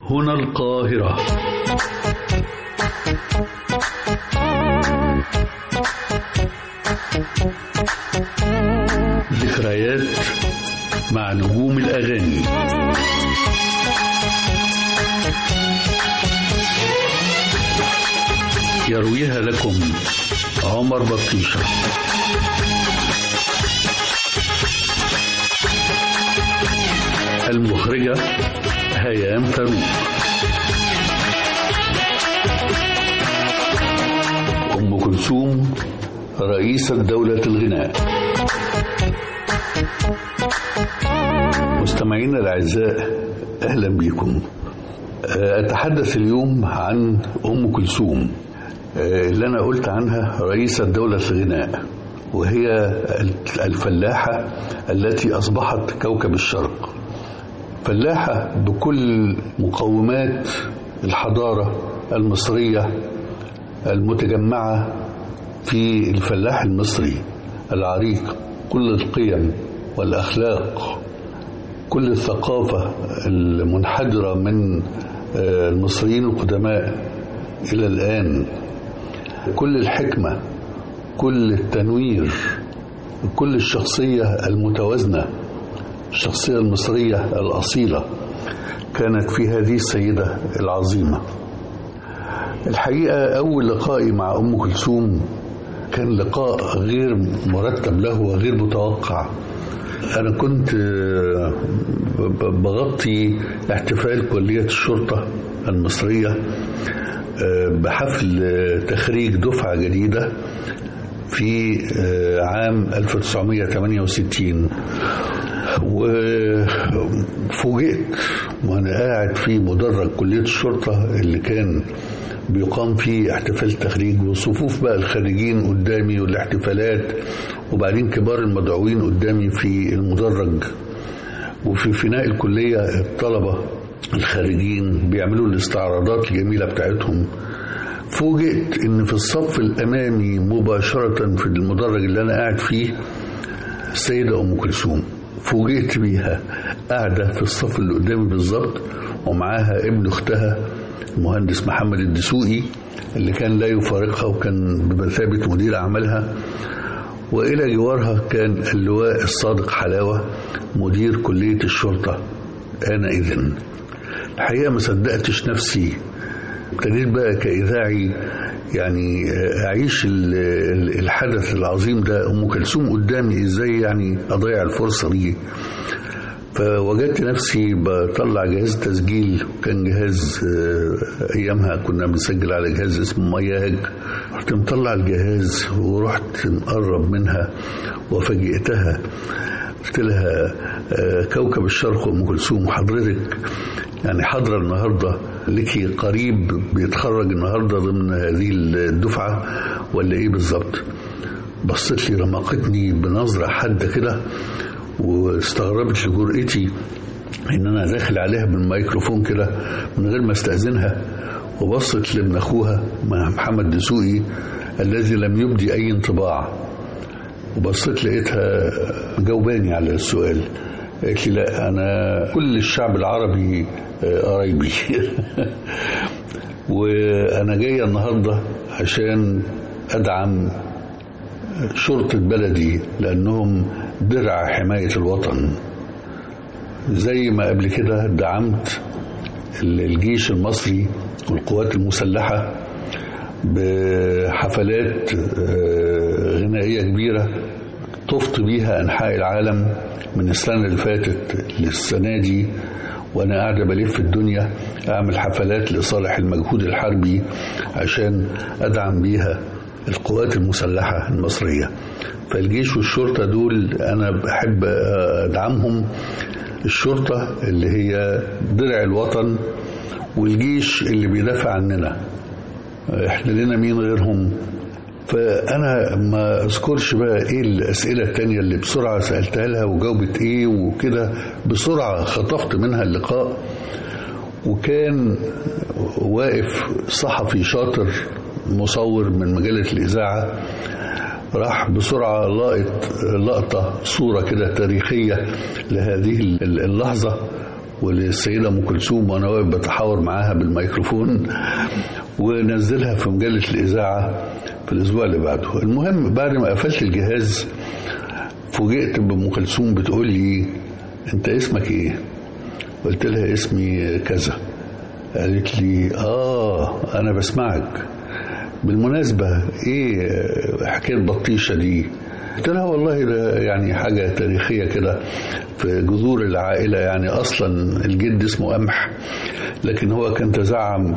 هنا القاهرة ذكريات مع نجوم الأغاني يرويها لكم عمر بطيشة المخرجة هيام فاروق أم كلثوم رئيسة دولة الغناء مستمعينا الأعزاء أهلا بكم أتحدث اليوم عن أم كلثوم اللي أنا قلت عنها رئيسة دولة الغناء وهي الفلاحة التي أصبحت كوكب الشرق فلاحة بكل مقومات الحضارة المصرية المتجمعة في الفلاح المصري العريق كل القيم والأخلاق كل الثقافة المنحدرة من المصريين القدماء إلى الآن كل الحكمة كل التنوير كل الشخصية المتوازنة الشخصية المصرية الأصيلة كانت في هذه السيدة العظيمة الحقيقة أول لقائي مع أم كلثوم كان لقاء غير مرتب له وغير متوقع أنا كنت بغطي احتفال كلية الشرطة المصرية بحفل تخريج دفعة جديدة في عام 1968 وفوجئت وانا قاعد في مدرج كليه الشرطه اللي كان بيقام فيه احتفال تخريج وصفوف بقى الخارجين قدامي والاحتفالات وبعدين كبار المدعوين قدامي في المدرج وفي فناء الكليه الطلبه الخارجين بيعملوا الاستعراضات الجميله بتاعتهم فوجئت ان في الصف الامامي مباشره في المدرج اللي انا قاعد فيه السيده ام كلثوم فوجئت بيها قاعدة في الصف اللي قدامي بالظبط ومعاها ابن أختها المهندس محمد الدسوقي اللي كان لا يفارقها وكان بمثابة مدير أعمالها وإلى جوارها كان اللواء الصادق حلاوة مدير كلية الشرطة آنئذ الحقيقة ما صدقتش نفسي ابتديت بقى كإذاعي يعني أعيش الحدث العظيم ده أم كلثوم قدامي إزاي يعني أضيع الفرصة دي فوجدت نفسي بطلع جهاز تسجيل وكان جهاز أيامها كنا بنسجل على جهاز اسمه مياج رحت مطلع الجهاز ورحت مقرب منها وفاجئتها قلت لها كوكب الشرق ام كلثوم حضرتك يعني حاضره النهارده لك قريب بيتخرج النهارده ضمن هذه الدفعه ولا ايه بالظبط؟ بصت لي رمقتني بنظره حاده كده واستغربت لجرأتي ان انا داخل عليها بالميكروفون كده من غير ما استاذنها وبصت لابن اخوها مع محمد دسوقي الذي لم يبدي اي انطباع وبصيت لقيتها جاوباني على السؤال قالت لي لا انا كل الشعب العربي قرايبي وانا جايه النهارده عشان ادعم شرطه بلدي لانهم درع حمايه الوطن زي ما قبل كده دعمت الجيش المصري والقوات المسلحه بحفلات غنائية كبيرة طفت بيها أنحاء العالم من السنة اللي فاتت للسنة دي وأنا قاعدة بلف الدنيا أعمل حفلات لصالح المجهود الحربي عشان أدعم بيها القوات المسلحة المصرية فالجيش والشرطة دول أنا بحب أدعمهم الشرطة اللي هي درع الوطن والجيش اللي بيدافع عننا احنا لنا مين غيرهم فانا ما اذكرش بقى ايه الاسئله التانية اللي بسرعه سالتها لها وجاوبت ايه وكده بسرعه خطفت منها اللقاء وكان واقف صحفي شاطر مصور من مجله الاذاعه راح بسرعة لقط لقطة صورة كده تاريخية لهذه اللحظة وللسيدة أم كلثوم وأنا واقف بتحاور معاها بالميكروفون ونزلها في مجلة الإذاعة في الأسبوع اللي بعده المهم بعد ما قفلت الجهاز فوجئت بأم كلثوم بتقول لي أنت اسمك إيه؟ قلت لها اسمي كذا قالت لي آه أنا بسمعك بالمناسبة إيه حكاية بطيشة دي؟ قلت لها والله ده يعني حاجة تاريخية كده في جذور العائلة يعني أصلا الجد اسمه قمح لكن هو كان تزعم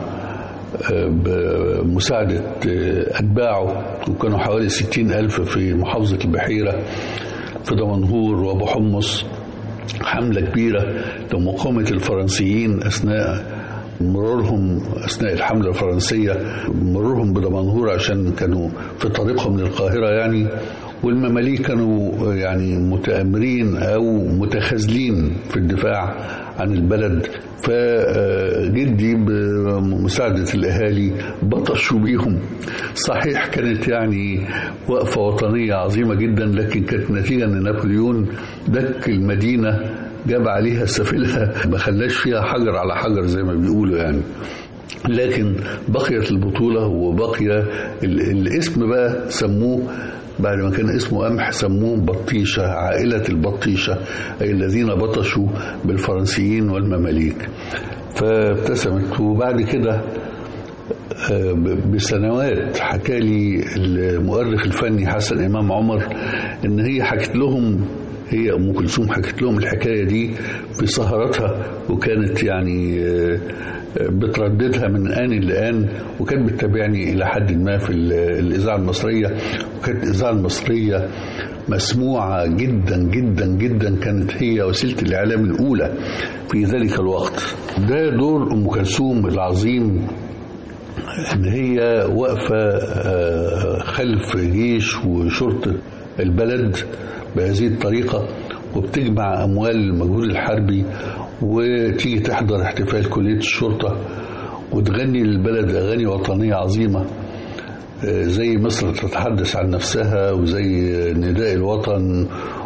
بمساعدة أتباعه وكانوا حوالي ستين ألف في محافظة البحيرة في دمنهور وأبو حمص حملة كبيرة لمقاومة الفرنسيين أثناء مرورهم أثناء الحملة الفرنسية مرورهم بدمنهور عشان كانوا في طريقهم للقاهرة يعني والمماليك كانوا يعني متآمرين أو متخاذلين في الدفاع عن البلد فجدي بمساعدة الأهالي بطشوا بيهم صحيح كانت يعني وقفة وطنية عظيمة جدا لكن كانت نتيجة أن نابليون دك المدينة جاب عليها سفلها ما خلاش فيها حجر على حجر زي ما بيقولوا يعني لكن بقيت البطولة وبقي الاسم بقى سموه بعد ما كان اسمه قمح سموه بطيشة عائلة البطيشة أي الذين بطشوا بالفرنسيين والمماليك فابتسمت وبعد كده بسنوات حكى لي المؤرخ الفني حسن إمام عمر إن هي حكت لهم هي أم كلثوم حكت لهم الحكاية دي في سهراتها وكانت يعني بترددها من آن لآن وكانت بتتابعني إلى حد ما في الإذاعة المصرية وكانت الإذاعة المصرية مسموعة جدا جدا جدا كانت هي وسيلة الإعلام الأولى في ذلك الوقت ده دور أم كلثوم العظيم إن هي واقفة خلف جيش وشرطة البلد بهذه الطريقة وبتجمع أموال المجهود الحربي وتيجي تحضر احتفال كلية الشرطة وتغني للبلد أغاني وطنية عظيمة زي مصر تتحدث عن نفسها وزي نداء الوطن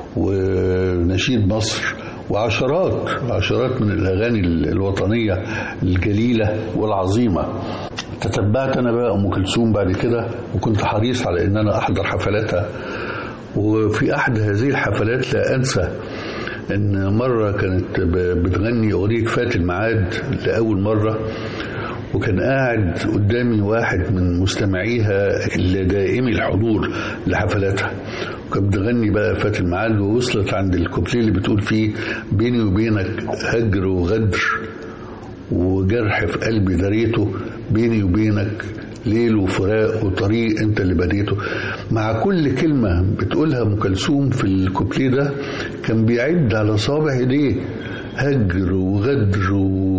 ونشيد مصر وعشرات عشرات من الأغاني الوطنية الجليلة والعظيمة تتبعت أنا بقى أم كلثوم بعد كده وكنت حريص على أن أنا أحضر حفلاتها وفي أحد هذه الحفلات لا أنسى ان مره كانت بتغني اغنيه فات الميعاد لاول مره وكان قاعد قدامي واحد من مستمعيها اللي دائمي الحضور لحفلاتها وكانت بتغني بقى فات الميعاد ووصلت عند الكوبليه اللي بتقول فيه بيني وبينك هجر وغدر وجرح في قلبي دريته بيني وبينك ليل وفراق وطريق انت اللي بديته مع كل كلمة بتقولها ام كلثوم في الكوبليه ده كان بيعد على صابع ايديه هجر وغدر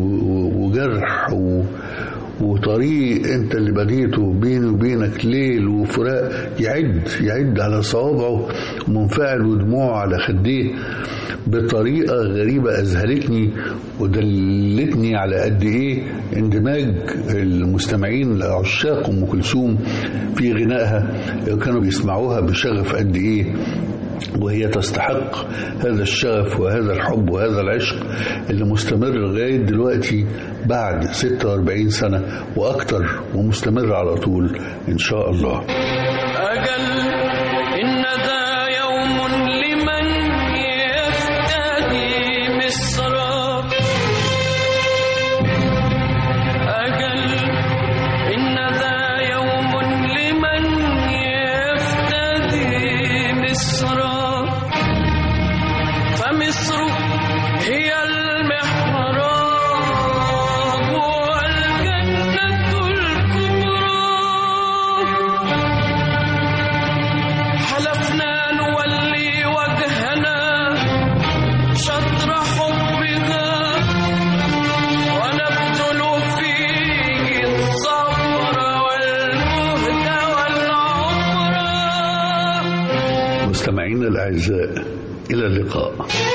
وجرح و... وطريق انت اللي بديته بيني وبينك ليل وفراق يعد يعد على صوابعه منفعل ودموعه على خديه بطريقة غريبة أذهلتني ودلتني على قد إيه اندماج المستمعين لعشاق أم كلثوم في غنائها كانوا بيسمعوها بشغف قد إيه وهي تستحق هذا الشغف وهذا الحب وهذا العشق اللي مستمر لغاية دلوقتي بعد 46 سنة وأكتر ومستمر على طول إن شاء الله أجل إن ذا يوم لمن يفتدي بالسراب أجل إن ذا يوم لمن يفتدي بالسراب فمصر هي المحراب والجنة الكبرى حلفنا نولي وجهنا شطر حبها ونبذل فيه الصبر والجهد والعمر مستمعينا الأعزاء إلى اللقاء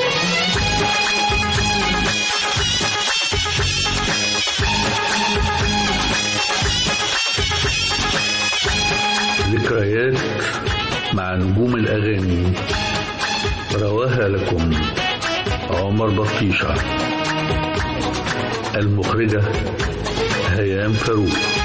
ذكريات مع نجوم الأغاني رواها لكم عمر بطيشة المخرجة هيام فاروق